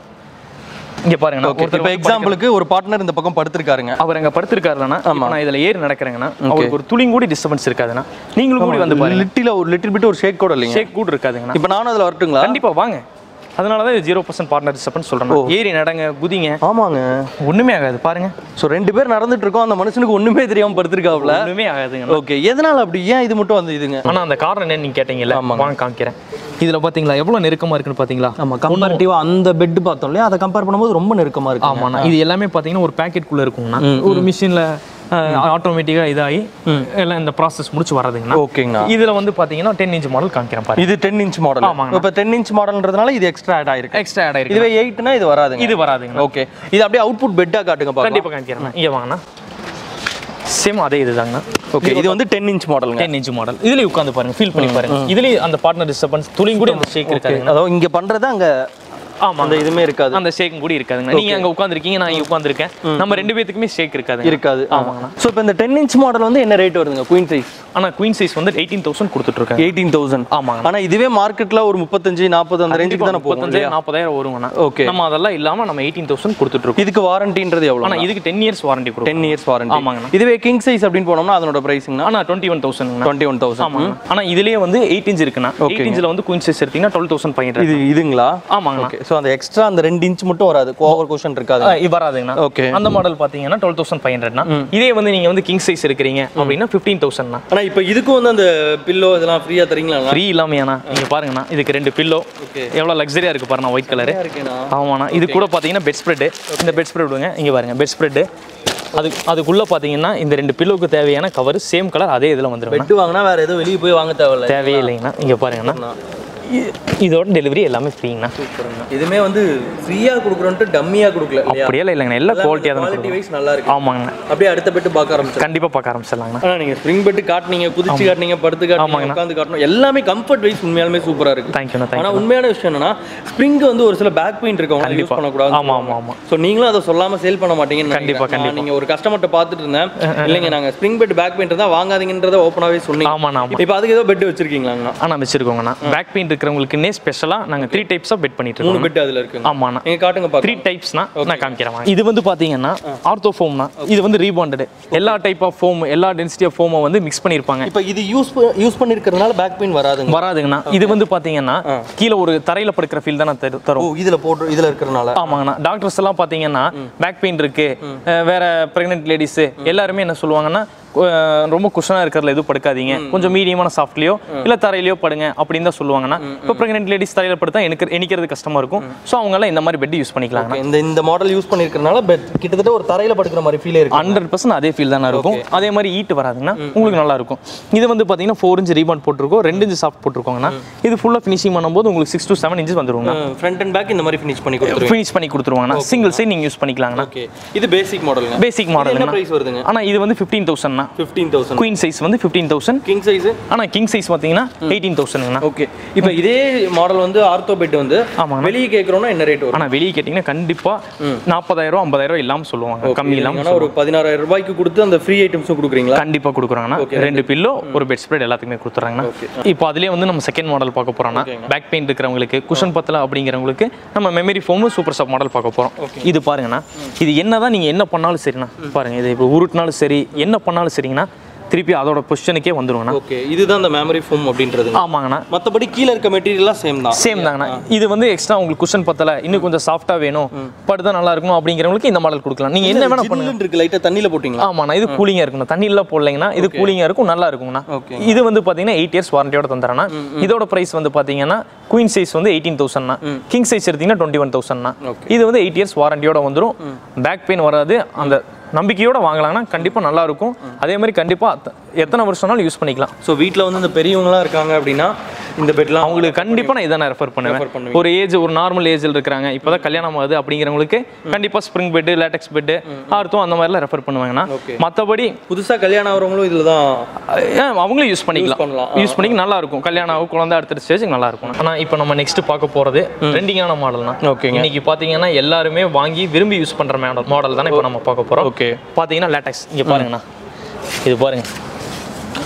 இங்க பாருங்க நான்
ஓகே
ஒருத்தர்
இப்போ
வந்து
எக்ஸாம்பிளுக்கு ஒரு பார்ட்னர் இந்த பக்கம் படுத்திருக்காருங்க
அவர் அங்க படுத்திருக்காருலனா இப்போ நான் இதுல ஏறி நடக்கிறேங்கன்னா அவருக்கு ஒரு துளி கூடி டிஸ்டர்பன்ஸ் இருக்காதுன்னா நீங்களும் கூடி வந்து பாருங்க
லிட்டில ஒரு லிட்டில் பிட் ஒரு ஷேக் கூட இல்லைங்க
ஷேக் கூட இருக்காதுங்கண்ணா
இப்போ நானும் அதில் வரட்டுங்களா
கண்டிப்பா வாங்க அதனால தான் இது ஜீரோ பர்சன்ட் பார்ட்னர் டிஸ்டர்பன்ஸ் சொல்கிறேன் ஏறி நடங்க குதிங்க
ஆமாங்க
ஒன்றுமே ஆகாது பாருங்க
ஸோ ரெண்டு பேர் நடந்துட்டு இருக்கோம் அந்த மனுஷனுக்கு ஒண்ணுமே தெரியாம படுத்திருக்காப்ல
ஒன்றுமே ஆகாதுங்க
ஓகே எதனால அப்படி ஏன் இது மட்டும் வந்து இதுங்க
ஆனா அந்த காரணம் என்னன்னு நீங்க கேட்டீங்கல்ல வாங்க காமிக்கிறேன் இதுல பாத்தீங்களா எவ்வளவு நெருக்கமா இருக்குன்னு பாத்தீங்களா
ஆமா கம்பேரிட்டிவா அந்த பெட் பார்த்தோம் இல்லையா அதை கம்பேர் பண்ணும்போது ரொம்ப நெருக்கமா இருக்கு
ஆமாண்ணா இது எல்லாமே பாத்தீங்கன்னா ஒரு பேக்கெட் குள்ள இருக்குங்கண்ணா ஒரு மிஷின்ல ஆட்டோமேட்டிக்கா இதாகி எல்லாம் இந்த ப்ராசஸ் முடிச்சு வர்றதுங்கண்ணா
ஓகேங்கண்ணா
இதுல வந்து பாத்தீங்கன்னா டென் இன்ச் மாடல் காமிக்கிறேன் பாருங்க
இது டென் இன்ச் மாடல்
ஆமாங்க.
இப்போ டென் இன்ச் மாடல்ன்றதுனால இது எக்ஸ்ட்ரா ஆட் ஆயிருக்கு
எக்ஸ்ட்ரா ஆட் ஆயிருக்கு
இதுவே எயிட்னா இது வராதுங்க
இது வராதுங்க
ஓகே இது அப்படியே அவுட்புட் பெட்டா காட்டுங்க பாக்கலாம்
கண்டிப்பா காமிக்கிறேன் இங்க வாங்கண்ணா சேம் அதே இதுதாங்கண்ணா
ஓகே இது வந்து டென் இன்ச் மாடலுங்க
டென் இன்ச் மாடல் இதுலயும் உட்காந்து பாருங்க ஃபீல் பண்ணி பாருங்க இதுலயும் அந்த பார்ட்னர் டிஸ்டர்பன்ஸ் துளியும் கூட அந்த ஷேக் இருக்காதுங்க
அதாவது இங்க பண்றது அங்க
ஆமா
அந்த இதுமே இருக்காது
அந்த ஷேக்கும் கூட இருக்காதுங்க நீங்க அங்க உட்காந்துருக்கீங்க நான் இங்க உட்காந்துருக்கேன் நம்ம ரெண்டு பேத்துக்குமே ஷேக் இருக்காது
இருக்காது ஸோ இப்போ இந்த டென் இன்ச் மாடல் வந்து என்ன ரேட் வருதுங்க குயின் சைஸ்
ஆனா குயின் சைஸ் வந்து எயிட்டீன் தௌசண்ட் கொடுத்துட்டு இருக்காங்க
எயிட்டீன் தௌசண்ட்
ஆமாங்க
ஆனா இதுவே மார்க்கெட்ல ஒரு முப்பத்தஞ்சு நாற்பது அந்த ரேஞ்சுக்கு தானே போகும்
முப்பத்தஞ்சு நாற்பதாயிரம் வருங்கண்ணா
Okay.
நம்ம அதெல்லாம் இல்லாம நம்ம எயிட்டீன் தௌசண்ட் கொடுத்துட்டு இருக்கோம்
இதுக்கு வாரண்டின்றது எவ்வளோ
ஆனா இதுக்கு டென் இயர்ஸ் வாரண்டி கொடுக்கும்
டென் இயர்ஸ் வாரண்டி
ஆமாங்கண்ணா.
இதுவே கிங் சைஸ் அப்படின்னு போனோம்னா அதனோட பிரைஸிங்னா
ஆனா twenty one thousand
twenty one thousand
ஆமாங்க ஆனா இதுலயே வந்து எயிட் இன்ச் இருக்குண்ணா எயிட் இன்ச்ல வந்து குயின் சைஸ் எடுத்தீங்கன்னா டுவெல் தௌசண்ட் ஃபைவ்
இது இதுங்களா
ஆமாங்கண்ணா
ஓகே ஸோ அந்த எக்ஸ்ட்ரா அந்த ரெண்டு இன்ச் மட்டும் வராது ஓவர் கொஷன் இருக்காது
ஆ, இது வராதுங்கண்ணா
ஓகே
அந்த மாடல் பாத்தீங்கன்னா டுவெல் தௌசண்ட் ஃபைவ் ஹண்ட்ரட்னா இதே வந்து நீங்க வந்து கிங் சைஸ் இருக்கிறீங்க அப்படின்னா ஃபிஃப்டீன் தௌசண்ட்னா
ஆனா இப்போ இதுக்கும் வந்து அந்த பில்லோ இதெல்லாம் ஃப்ரீயா தரீங்களா
ஃப்ரீ இல்லாமையாண்ணா நீங்க பாருங்கண்ணா இதுக்கு ரெண்டு பில்லோ எவ்வளவு லக்ஸரியா இருக்கு பாருங்க ஒயிட் கலர்
இருக்கேண்ணா
ஆமாண்ணா இது கூட பார்த்தீங்கன்னா பெட் ஸ்ப்ரெட்டு இந்த பெட் ஸ்ப்ரெட் விடுங்க இங்கே பாருங்க பெட் ஸ்ப்ரெட்டு அது அதுக்குள்ளே பார்த்தீங்கன்னா இந்த ரெண்டு பில்லோக்கு தேவையான கவர் சேம் கலர் அதே இதில் வந்துடும்
பெட் வாங்கினா வேற எதுவும் வெளியே போய் வாங்க தேவையில்ல
தேவையே இல்லைங்கண்ணா இங்கே பாருங்கண்ணா இ- இதோட டெலிவரி எல்லாமே ஃப்ரீங்கண்ணா
இதுமே வந்து ஃப்ரீயா கொடுக்குறோன்ட்டு டம்மியா கொடுக்கல இல்லையா
அப்படியே இல்லைங்கண்ணா எல்லாம் குவாலிட்டியாக தான்
குவாலிட்டி வைஸ் நல்லா இருக்கு
ஆமாங்கண்ணா
அப்படியே அடுத்த பெட்டு பார்க்க ஆரம்பிச்சு
கண்டிப்பாக பார்க்க ஆரம்பிச்சிடலாங்கண்ணா
ஆனா நீங்க ஸ்ப்ரிங் பெட் காட்டுனீங்க குதிச்சு காட்டுனீங்க படுத்து காட்டுனீங்க உட்காந்து காட்டணும் எல்லாமே கம்ஃபர்ட் வைஸ் உண்மையாலுமே சூப்பரா இருக்கு
தேங்க்யூண்ணா
ஆனா
தேங்க்யூ
உண்மையான விஷயம் என்னன்னா ஸ்ப்ரிங் வந்து ஒரு சில பேக் பெயின் இருக்கவங்க யூஸ் பண்ணக்கூடாது
ஆமாம் ஆமாம் ஆமாம்
ஸோ நீங்களும் அதை சொல்லாம சேல் பண்ண மாட்டீங்கன்னு
கண்டிப்பா,
நினைக்கிறேன். நான் நீங்க ஒரு கஸ்டமர்ட்ட பார்த்துட்டு இருந்தேன் இல்லைங்க நாங்க ஸ்ப்ரிங் பெட் பேக் பெயின் தான் வாங்காதீங்கன்றத ஓப்பனாவே சொன்னீங்க
ஆமாண்ணா ஆமாம்
இப்போ அதுக்கு ஏதோ பெட் வச்சிருக்கீங்களாங்கண்ணா
ஆனால் வச்சிருக்கோங்கண்ணா பேக் பெயின் இருக்கிறவங்களுக்குன்னே ஸ்பெஷலாக நாங்கள் த்ரீ டைப்ஸ் ஆஃப் பெட் பண்ணிட்டு
மூணு
இருக்கோம்
பெட் அதுல இருக்குங்க
ஆமாண்ணா
நீங்க காட்டுங்க
த்ரீ
பார்க்கலாம்
டைப்ஸ்னா நான் காமிக்கிறேன் வாங்க. இது வந்து பாத்தீங்கன்னா ஆர்த்தோ ஃபோம்னா இது வந்து ரீபாண்டட் எல்லா டைப் ஆஃப் ஃபோம் எல்லா டென்சிட்டி ஆஃப் ஃபோமை வந்து மிக்ஸ் பண்ணியிருப்பாங்க
இப்போ இது யூஸ் யூஸ் பண்ணிருக்கிறதுனால பேக் பெயின் வராதுங்க
வராதுங்கண்ணா இது வந்து பாத்தீங்கன்னா கீழே ஒரு தரையில படுக்கிற ஃபீல் தான் தரு-
ஓ
தரும்
இதுல போட்டு இதுல இருக்கிறதுனால
ஆமாங்கண்ணா டாக்டர்ஸ் எல்லாம் பாத்தீங்கன்னா பேக் பெயின் இருக்கு அஹ் வேற பிரெக்னென்ட் லேடிஸ் எல்லாருமே என்ன சொல்லுவாங்கன்னா அஹ் ரொம்ப குஷனா இருக்கிறதுல எதுவும் படுக்காதீங்க கொஞ்சம் மீடியமான சாஃப்ட்லயோ இல்ல தரையிலயோ படுங்க அப்படின்னு தான் சொல்லுவாங்கன்னா இப்போ பிரெக்னென்ட் லேடிஸ் தரையில படுத்தா எனக்கு எணிக்கிறது கஷ்டமா இருக்கும் ஸோ அவங்க எல்லாம் இந்த மாதிரி பெட் யூஸ் பண்ணிக்கலாங்கண்ணா
இந்த இந்த மாடல் யூஸ் பண்ணிருக்கிறதுனால பெட் கிட்டத்தட்ட ஒரு தரையில படுக்கிற மாதிரி ஃபீலே இருக்கு
ஹண்ட்ரட் பர்சன்ட் அதே ஃபீல் தானே இருக்கும் அதே மாதிரி ஈட்டு வராதுங்கன்னா உங்களுக்கு நல்லா இருக்கும் இது வந்து பார்த்தீங்கன்னா ஃபோர் இன்ச் ரீபாண்ட் போட்டிருக்கோம் ரெண்டு இன்ச் சாஃப்ட் போட்டிருக்கோங்கண்ணா இது ஃபுல்லாக ஃபினிஷிங் பண்ணும்போது உங்களுக்கு சிக்ஸ் டு செவன் இன்ச்சஸ் வந்துருவாங்க
ஃப்ரண்ட் அண்ட் பேக் இந்த மாதிரி ஃபினிஷ் பண்ணி கொடுத்துருவீங்க
ஃபினிஷ் பண்ணி கொடுத்துருவாங்கண்ணா சிங்கிள் சைட் நீங்கள் யூஸ் பண்ணிக்கலாங்கண்ணா
ஓகே இது பேசிக் மாடலுங்க
பேசிக்
என்ன
மாடல்
பிரைஸ் வருதுங்க
ஆனால் இது வந்து ஃபிஃப்டீன் தௌசண்ட்னா
ஃபிஃப்டீன் தௌசண்ட்
குயின் சைஸ் வந்து ஃபிஃப்டீன் தௌசண்ட்
கிங் சைஸ்
ஆனால் கிங் சைஸ் பார்த்தீங்கன்னா எயிட்டீன் தௌசண்ட்ங்கண்ணா
ஓகே இப்போ இதே மாடல் வந்து ஆர்த்தோ பெட் வந்து
ஆமாங்கண்ணா.
வெளியே கேட்குறோம்னா என்ன ரேட் வரும்
ஆனால் வெளியே கேட்டிங்கன்னா கண்டிப்பாக நாற்பதாயிரம் ஐம்பதாயிரம் இல்லாமல் சொல்லுவாங்க கம்மி இல்லாமல்
ஆனா ஒரு பதினாறாயிரம் ரூபாய்க்கு கொடுத்து அந்த ஃப்ரீ ஐட்டம்ஸும் கொடுக்குறீங்களா
கண்டிப்பா கொடுக்குறாங்கண்ணா ரெண்டு பில்லோ ஒரு பெட் ஸ்ப்ரெட் எல்லாத்துக்குமே கொடுத்துறாங்கண்ணா இப்போ அதுலயே வந்து நம்ம செகண்ட் மாடல் பார்க்க போறோம்னா பேக் பெயின் இருக்கிறவங்களுக்கு குஷன் பத்தல அப்படிங்கிறவங்களுக்கு நம்ம memory foam super stop model பார்க்க போறோம் இது பாருங்கண்ணா இது என்னதான் நீங்க என்ன பண்ணாலும் சரிண்ணா பாருங்க இது இப்போ உருட்டினாலும் சரி என்ன பண்ணாலும் சரிங்கண்ணா திருப்பி அதோட பொசிஷனுக்கே வந்துருங்கண்ணா
ஓகே இதுதான் அந்த மெமரி ஃபோம் அப்படின்றது
ஆமாங்கண்ணா
மற்றபடி கீழே இருக்க மெட்டீரியல்லாம் சேம் தான்
சேம் தாங்கண்ணா இது வந்து எக்ஸ்ட்ரா உங்களுக்கு குஷன் பத்தல இன்னும் கொஞ்சம் சாஃப்டா வேணும் படுத்தா நல்லா இருக்கணும் அப்படிங்கிறவங்களுக்கு இந்த மாடல் கொடுக்கலாம் நீங்க என்ன வேணா பண்ணுங்க
ஜில்லுன்னு இருக்கு லைட்டாக தண்ணியில் போட்டிங்களா
ஆமாண்ணா இது கூலிங்கா இருக்கணும் தண்ணியில போடலைங்கன்னா இது கூலிங்கா இருக்கும் நல்லா இருக்குங்கண்ணா
Okay.
இது வந்து பாத்தீங்கன்னா எயிட் இயர்ஸ் வாரண்டியோட தந்துறேன்னா இதோட பிரைஸ் வந்து பாத்தீங்கன்னா குயின் சைஸ் வந்து எயிட்டீன் தௌசண்ட்னா கிங் சைஸ் எடுத்தீங்கன்னா டுவெண்ட்டி ஒன் தௌசண்ட்னா இது வந்து எயிட் இயர்ஸ் வாரண்டியோட வந்துரும் பேக் பெயின் வராது அந்த நம்பிக்கையோட வாங்கலாம்னா கண்டிப்பா நல்லா இருக்கும் அதே மாதிரி கண்டிப்பா அத்த- எத்தனை வருஷம்னாலும் யூஸ் பண்ணிக்கலாம்
ஸோ வீட்டில் வந்து இந்த பெரியவங்களாம் இருக்காங்க அப்படின்னா இந்த பெட்லாம்
அவங்களுக்கு கண்டிப்பா நான் இதை நான் ரெஃபர் பண்ணுவேன் ஒரு ஏஜ் ஒரு நார்மல் ஏஜில் இருக்கிறாங்க இப்போதான் கல்யாணம் ஆகுது அப்படிங்கிறவங்களுக்கு கண்டிப்பா ஸ்ப்ரிங் பெட் லேட்டெக்ஸ் பெட் ஆர்த்தம் அந்த மாதிரிலாம் ரெஃபர் பண்ணுவாங்கண்ணா மற்றபடி
புதுசாக கல்யாணம் ஆகிறவங்களும் இதில் தான்
ஏன் அவங்களும் யூஸ் பண்ணிக்கலாம்
பண்ணலாம்.
யூஸ் பண்ணி நல்லா இருக்கும் கல்யாணம் ஆகும் குழந்தை அடுத்த ஸ்டேஜ் நல்லா இருக்கும் ஆனா இப்போ நம்ம நெக்ஸ்ட் பார்க்க போறது ட்ரெண்டிங்கான மாடல்னா
ஓகேங்க.
இன்னைக்கு பாத்தீங்கன்னா எல்லாருமே வாங்கி விரும்பி யூஸ் பண்ற மாடல் மாடல் தானே இப்போ நம்ம பார்க்க போறோம்
ஓகே
பாத்தீங்கன்னா லேட்டக்ஸ் இங்க பாருங்கண்ணா இது பாருங்க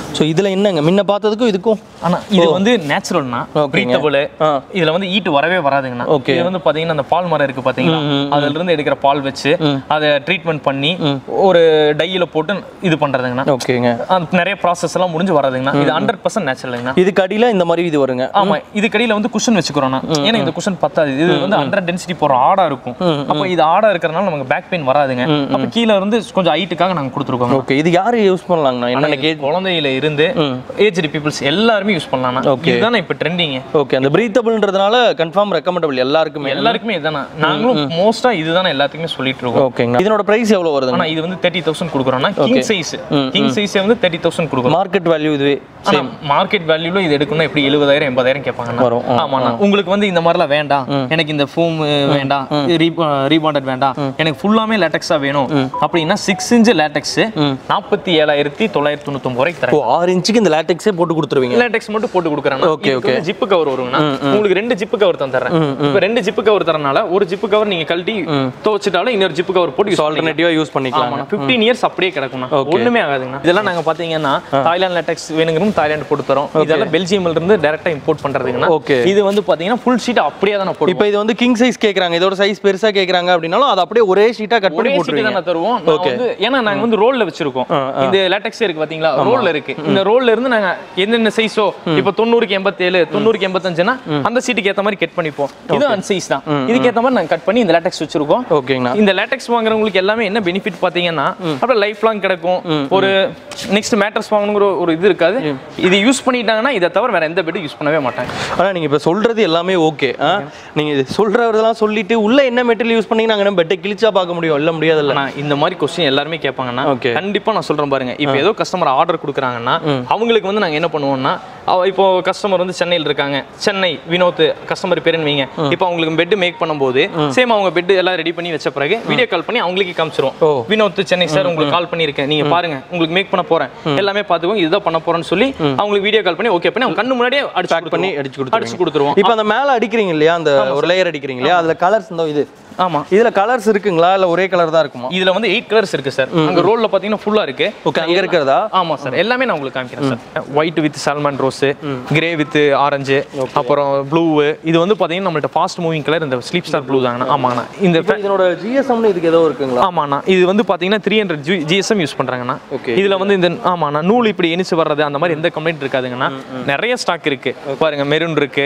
ஸோ இதில் என்னங்க முன்ன பார்த்ததுக்கும் இதுக்கும்
ஆனா இது வந்து நேச்சுரல்னா
ஓகேங்க.
பிரீத்தபிள்
ஆ.
இதுல வந்து ஈட்டு வரவே வராதுங்கண்ணா
Okay.
இது வந்து பாத்தீங்கன்னா அந்த பால் மரம் இருக்கு பாத்தீங்களா அதுல இருந்து எடுக்கிற பால் வச்சு அதை ட்ரீட்மெண்ட் பண்ணி ஒரு டையில போட்டு இது பண்றதுங்கண்ணா
ஓகேங்க
அது நிறைய ப்ராசஸ் எல்லாம் முடிஞ்சு வராதுங்கண்ணா இது ஹண்ட்ரட் பர்சன்ட் நேச்சுரலுங்கண்ணா
இதுக்கு அடியில் இந்த மாதிரி இது வருங்க
ஆமா இது கடியில வந்து குஷன் வச்சுக்கிறோம்னா ஏன்னா இந்த குஷன் பத்தாது இது வந்து ஹண்ட்ரட் டென்சிட்டி போற ஆடா இருக்கும் அப்போ இது ஆடா இருக்கிறனால நமக்கு பேக் பெயின் வராதுங்க அப்ப கீழ இருந்து கொஞ்சம் ஹைட்டுக்காக நாங்க கொடுத்துருக்கோம்
ஓகே இது யாரு யூஸ் பண்ணலாங்கண்ணா என்னென்ன கே
குழந்தையில இருந்து ஏஜ்டு பீப்புள்ஸ் எல்லாருமே யூஸ் பண்ணலாம் இதுதானே இப்போ ட்ரெண்டிங்
ஓகே அந்த பிரீத்தபிள்ன்றதுனால கன்ஃபார்ம் ரெக்கமெண்டபிள் எல்லாருக்குமே
எல்லாருக்குமே இதுதானே நாங்களும் மோஸ்டா இதுதானே எல்லாத்துக்குமே சொல்லிட்டு இருக்கோம்
ஓகேங்கண்ணா இதனோட பிரைஸ் எவ்வளோ வருதுங்க
ஆனா இது வந்து தேர்ட்டி தௌசண்ட் கொடுக்குறோம்னா கிங் சைஸ் கிங் சைஸே வந்து தேர்ட்டி தௌசண்ட் கொடுக்குறோம்
மார்க்கெட் வேல்யூ இதுவே
ஆனா மார்க்கெட் வேல்யூல இது எடுக்கணும்னா எப்படி எழுபதாயிரம் எண்பதாயிரம் கேட்பாங்கண்ணா
வரும். ஆ,
ஆமாண்ணா உங்களுக்கு வந்து இந்த மாதிரிலாம் வேண்டாம் எனக்கு இந்த ஃபோம் வேண்டாம் ரீபாண்டட் வேண்டாம் எனக்கு ஃபுல்லாமே லேட்டக்ஸா வேணும் அப்படின்னா சிக்ஸ் இன்ச் லேட்டக்ஸ் நாற்பத்தி ஏழாயிரத்தி தொள்ளாயிரத்தி தொண்ணூத்தொம்பது ரூபாய்க்கு
ஓ
தரேன்
ஆறு இன்ச்சுக்கு இந்த லேட்டெக்ஸே போட்டு கொடுத்துருவீங்க
லேட்டெக்ஸ் மட்டும் போட்டு கொடுக்குறேன்
Okay, okay.
ஜிப்பு கவர் வருங்கண்ணா உங்களுக்கு ரெண்டு ஜிப்பு கவர் தான் தரேன் இப்போ ரெண்டு ஜிப்பு கவர் தரனால ஒரு ஜிப்பு கவர் நீங்க கழட்டி துவச்சிட்டாலும் இன்னொரு ஜிப்பு கவர் போட்டு யூஸ்
ஆல்டர்னேட்டிவாக யூஸ் பண்ணிக்கலாம்
ஆமாண்ணா ஃபிஃப்டீன் இயர்ஸ் அப்படியே கிடக்கும்ண்ணா ஒண்ணுமே ஆகாதுங்கண்ணா இதெல்லாம் நாங்க பாத்தீங்கன்னா தாய்லாந்து லேட்டெக்ஸ் வேணுங்கிறோம் தாய்லாந்து போட்டு தரோம் இதெல்லாம் பெல்ஜியம்ல இருந்து டேரக்டா இம்போர்ட் பண்றதுங்கண்ணா
Okay.
இது வந்து பாத்தீங்கன்னா ஃபுல் ஷீட் அப்படியே தான் போடுவோம்
இப்போ இது வந்து கிங் சைஸ் கேட்குறாங்க இதோட சைஸ் பெருசாக கேட்குறாங்க அப்படின்னாலும் அது அப்படியே ஒரே ஷீட்டாக கட் பண்ணி
ஒரே சீட்டு
போட்டுருவீங்க
தானே தருவோம் நான் வந்து ஏன்னா நாங்க வந்து ரோல்ல வச்சிருக்கோம் இந்த லேட்டெக்ஸ் இருக்கு பாத்தீங்களா ரோல்ல இருக்கு இந்த ரோல்ல இருந்து நாங்க என்னென்ன சைஸோ இப்போ தொண்ணூறுக்கு எண்பத்தேழு தொண்ணூறுக்கு எண்பத்தஞ்சுனா அந்த சீட்டுக்கு ஏத்த மாதிரி கட் பண்ணிப்போம் இது அன் சைஸ் தான் இதுக்கு ஏத்த மாதிரி நாங்க கட் பண்ணி இந்த லேட்டெக்ஸ் வச்சிருக்கோம்
ஓகேங்கண்ணா
இந்த லேட்டெக்ஸ் வாங்குறவங்களுக்கு எல்லாமே என்ன பெனிஃபிட் பாத்தீங்கன்னா அப்படியே லைஃப் லாங் கிடைக்கும் ஒரு நெக்ஸ்ட் மேட்டர்ஸ் வாங்கணுங்கிற ஒரு இது இருக்காது இது யூஸ் பண்ணிட்டாங்கன்னா இதை தவிர வேற எந்த பெட்டும் யூஸ் பண்ணவே மாட்டாங்க
ஆனால் நீங்கள் இப்போ சொல்கிறது எல்லாமே ஓகே ஆ நீங்கள் சொல்கிறதெல்லாம் சொல்லிட்டு உள்ள என்ன மெட்டீரியல் யூஸ் பண்ணி நாங்கள் பெட்டை கிழிச்சா பார்க்க முடியும் இல்லை முடியாதுல்ல
ஆனா இந்த மாதிரி கொஸ்டின் எல்லாருமே கேட்பாங்கன்னா
Okay.
கண்டிப்பா நான் சொல்றேன் பாருங்க இப்போ ஏதோ கஸ்டமர் ஆர்டர் கொடுக்குறாங்கன்னா அவங்களுக்கு வந்து நாங்க என்ன பண்ணுவோம்னா அவ- இப்போ கஸ்டமர் வந்து சென்னையில் இருக்காங்க சென்னை வினோத் கஸ்டமர் பேருன்னு வைங்க இப்போ அவங்களுக்கு பெட் மேக் பண்ணும்போது சேம் அவங்க பெட் எல்லாம் ரெடி பண்ணி வச்ச பிறகு வீடியோ கால் பண்ணி அவங்களுக்கு காமிச்சிரும்
ஓ.
வினோத் சென்னை சார் உங்களுக்கு கால் பண்ணியிருக்கேன் நீங்க பாருங்க உங்களுக்கு மேக் பண்ண போறேன் எல்லாமே பார்த்துக்கோங்க இதுதான் பண்ண போறேன்னு சொல்லி அவங்களுக்கு வீடியோ கால் பண்ணி ஓகே பண்ணி அவங்க கண்ணு முன்னாடியே அடிச்சு
பேக் பண்ணி
கொடுத்துருவோம்.
அடிச்சு கொடுத்துருவீங்க
அடிச்சு கொடுத்துருவோம்
இப்போ அந்த மேலே அடிக்கிறீங்க இல்லையா அந்த ஒரு லேயர் அடிக்கிறீங்க இல்லையா அதில் கலர்ஸ் இந்த இது
ஆமா
இதில் கலர்ஸ் இருக்குங்களா இல்லை ஒரே கலர் தான் இருக்குமா
இதுல வந்து எயிட் கலர்ஸ் இருக்கு சார் அங்க ரோல்ல பாத்தீங்கன்னா ஃபுல்லா இருக்கு
ஓகே அங்கே இருக்கிறதா
ஆமா சார் எல்லாமே நான் உங்களுக்கு காமிக்கிறேன் sir white with salmon rose grey with orange அப்புறம் ப்ளூ இது வந்து பாத்தீங்கன்னா நம்மள்ட்ட ஃபாஸ்ட் மூவிங் கலர் இந்த ஸ்லீப் ஸ்டார் ப்ளூ தாங்கண்ணா ஆமாண்ணா இந்த
இப்போ இதனோட ஜிஎஸ்எம்னு இதுக்கு ஏதோ இருக்குங்களா
ஆமாண்ணா இது வந்து பாத்தீங்கன்னா three hundred G GSM use பண்றாங்கண்ணா
Okay.
இதுல வந்து இந்த ஆமாண்ணா நூல் இப்படி இனிச்சு வர்றது அந்த மாதிரி எந்த கம்ப்ளைண்ட் இருக்காதுங்கண்ணா நிறைய ஸ்டாக் இருக்கு பாருங்க மெரூன் இருக்கு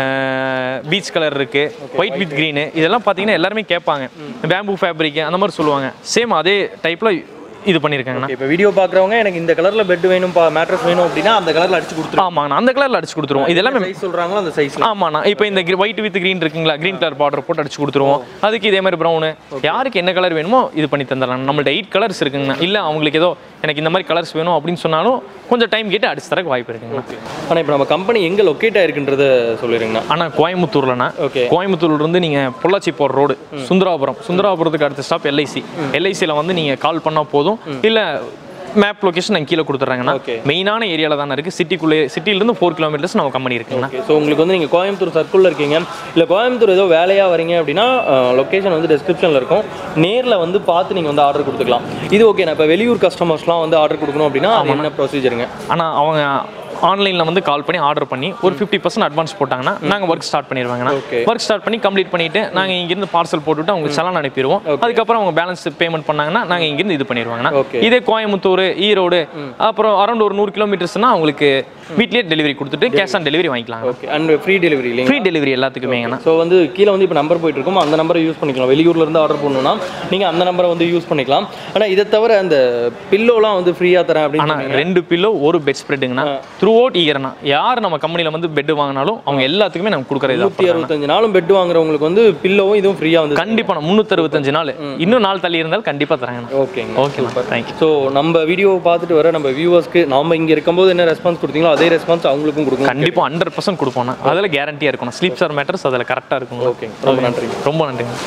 பீச் கலர் இருக்கு ஒயிட் வித் green இதெல்லாம் பாத்தீங்கன்னா எல்லாருமே கேட்பாங்க பேம்பூ ஃபேப்ரிக் அந்த மாதிரி சொல்லுவாங்க சேம் அதே டைப்ல இது பண்ணியிருக்காங்கண்ணா
இப்போ வீடியோ பார்க்குறவங்க எனக்கு இந்த கலரில் பெட் வேணும் மேட்ரஸ் வேணும் அப்படின்னா அந்த கலரில் அடிச்சு கொடுத்துருவோம்
ஆமாண்ணா அந்த கலர்ல அடிச்சு கொடுத்துருவோம் இது எல்லாமே
சைஸ் சொல்கிறாங்களோ அந்த சைஸில்
ஆமாண்ணா இப்போ இந்த ஒயிட் வித் green இருக்குங்களா green கலர் பார்டர் போட்டு அடிச்சு கொடுத்துருவோம் அதுக்கு இதே மாதிரி ப்ரௌனு யாருக்கு என்ன கலர் வேணுமோ இது பண்ணி தந்துடலாம் நம்மள்ட்ட எயிட் கலர்ஸ் இருக்குங்கண்ணா இல்லை அவங்களுக்கு ஏதோ எனக்கு இந்த மாதிரி கலர்ஸ் வேணும் அப்படின்னு சொன்னாலும் கொஞ்சம் டைம் கேட்டு அடிச்சு தரக்கு வாய்ப்பு இருக்குங்கண்ணா
ஆனால் இப்போ நம்ம கம்பெனி எங்கே லொக்கேட் ஆயிருக்குன்றத சொல்லிடுங்கண்ணா
ஆனால் கோயம்புத்தூர்லண்ணா
Okay.
கோயம்புத்தூர்ல இருந்து நீங்க பொள்ளாச்சி போற ரோடு சுந்தராபுரம் சுந்தராபுரத்துக்கு அடுத்த ஸ்டாப் எல்ஐசி எல்ஐசியில் வந்து நீங்க கால் பண்ணா போதும் இல்ல மேப் லொகேஷன் நான் கீழே கொடுத்துட்றாங்கண்ணா
Okay.
மெயினான ஏரியால தானே இருக்கு சிட்டிக்குள்ளே சிட்டிலேருந்து ஃபோர் கிலோமீட்டர்ஸ் நம்ம கம்பெனி இருக்குங்கண்ணா
ஸோ உங்களுக்கு வந்து நீங்கள் கோயம்புத்தூர் சர்க்கிளில் இருக்கீங்க இல்லை கோயம்புத்தூர் ஏதோ வேலையாக வரீங்க அப்படின்னா லொக்கேஷன் வந்து டிஸ்கிரிப்ஷனில் இருக்கும் நேரில் வந்து பார்த்து நீங்கள் வந்து ஆர்டர் கொடுத்துக்கலாம் இது ஓகே நான் இப்போ வெளியூர் கஸ்டமர்ஸ்லாம் வந்து ஆர்டர் கொடுக்கணும் அப்படின்னா அது என்ன ப்ரொசீஜருங்க
ஆனா அவங்க ஆன்லைனில் வந்து கால் பண்ணி ஆர்டர் பண்ணி ஒரு ஃபிஃப்டி பர்சன்ட் அட்வான்ஸ் போட்டாங்கன்னா நாங்கள் ஒர்க் ஸ்டார்ட் பண்ணிடுவாங்கண்ணா
Okay.
ஒர்க் ஸ்டார்ட் பண்ணி கம்ப்ளீட் பண்ணிட்டு நாங்கள் இங்கேருந்து பார்சல் போட்டுவிட்டு அவங்க சலான் அனுப்பிடுவோம் அதுக்கப்புறம் அவங்க பேலன்ஸ் பேமெண்ட் பண்ணாங்கன்னா நாங்கள் இங்கேருந்து இது பண்ணிடுவாங்கண்ணா
Okay.
இதே கோயம்புத்தூர் ஈரோடு அப்புறம் அரௌண்ட் ஒரு நூறு கிலோமீட்டர்ஸ்னா அவங்களுக்கு வீட்லயே டெலிவரி கொடுத்துட்டு கேஷ் ஆன் டெலிவரி வாங்கிக்கலாம்
ஓகே அண்ட் ஃப்ரீ டெலிவரி இல்லைங்க
ஃப்ரீ டெலிவரி எல்லாத்துக்குமேங்கண்ணா
ஸோ வந்து கீழே வந்து இப்போ நம்பர் போயிட்டு இருக்கும் அந்த நம்பரை யூஸ் பண்ணிக்கலாம் வெளியூர்ல இருந்து ஆர்டர் பண்ணணும்னா நீங்கள் அந்த நம்பரை வந்து யூஸ் பண்ணிக்கலாம் ஆனால் இதை தவிர அந்த பில்லோலாம் வந்து ஃப்ரீயாக தரேன் அப்படின்னு
ஆனால் ரெண்டு பில்லோ ஒரு பெட் ஸ்ப்ரெட்டுங்கண்ணா த்ரூ அவுட் இயர்னா யார் நம்ம கம்பெனியில் வந்து பெட் வாங்கினாலும் அவங்க எல்லாத்துக்குமே நம்ம கொடுக்குறது
நூற்றி அறுபத்தஞ்சு நாளும் பெட் வாங்குறவங்களுக்கு வந்து பில்லோவும் இதுவும் ஃப்ரீயாக வந்து
கண்டிப்பாக முந்நூற்றி அறுபத்தஞ்சு நாள் இன்னும் நாள் தள்ளி இருந்தாலும் கண்டிப்பாக தராங்கண்ணா
ஓகேங்க
ஓகேண்ணா தேங்க்யூ
ஸோ நம்ம வீடியோவை பார்த்துட்டு வர நம்ம வியூவர்ஸ்க்கு நாம இங்கே இருக்கும்போது என்ன ரெஸ்பான்ஸ் கொடுத்தீங்களோ அதே ரெஸ்பான்ஸ் அவங்களுக்கும் கொடுக்கணும்
கண்டிப்பாக ஹண்ட்ரட் பர்சன்ட் கொடுப்போம்ண்ணா அதில் கேரண்டியாக இருக்கணும் ஸ்லீப் ஸ்டார் மேட்டர்ஸ் அதில் கரெக்டாக இருக்கும்
ஓகேங்க ரொம்ப நன்றி
ரொம்ப நன்றிங்க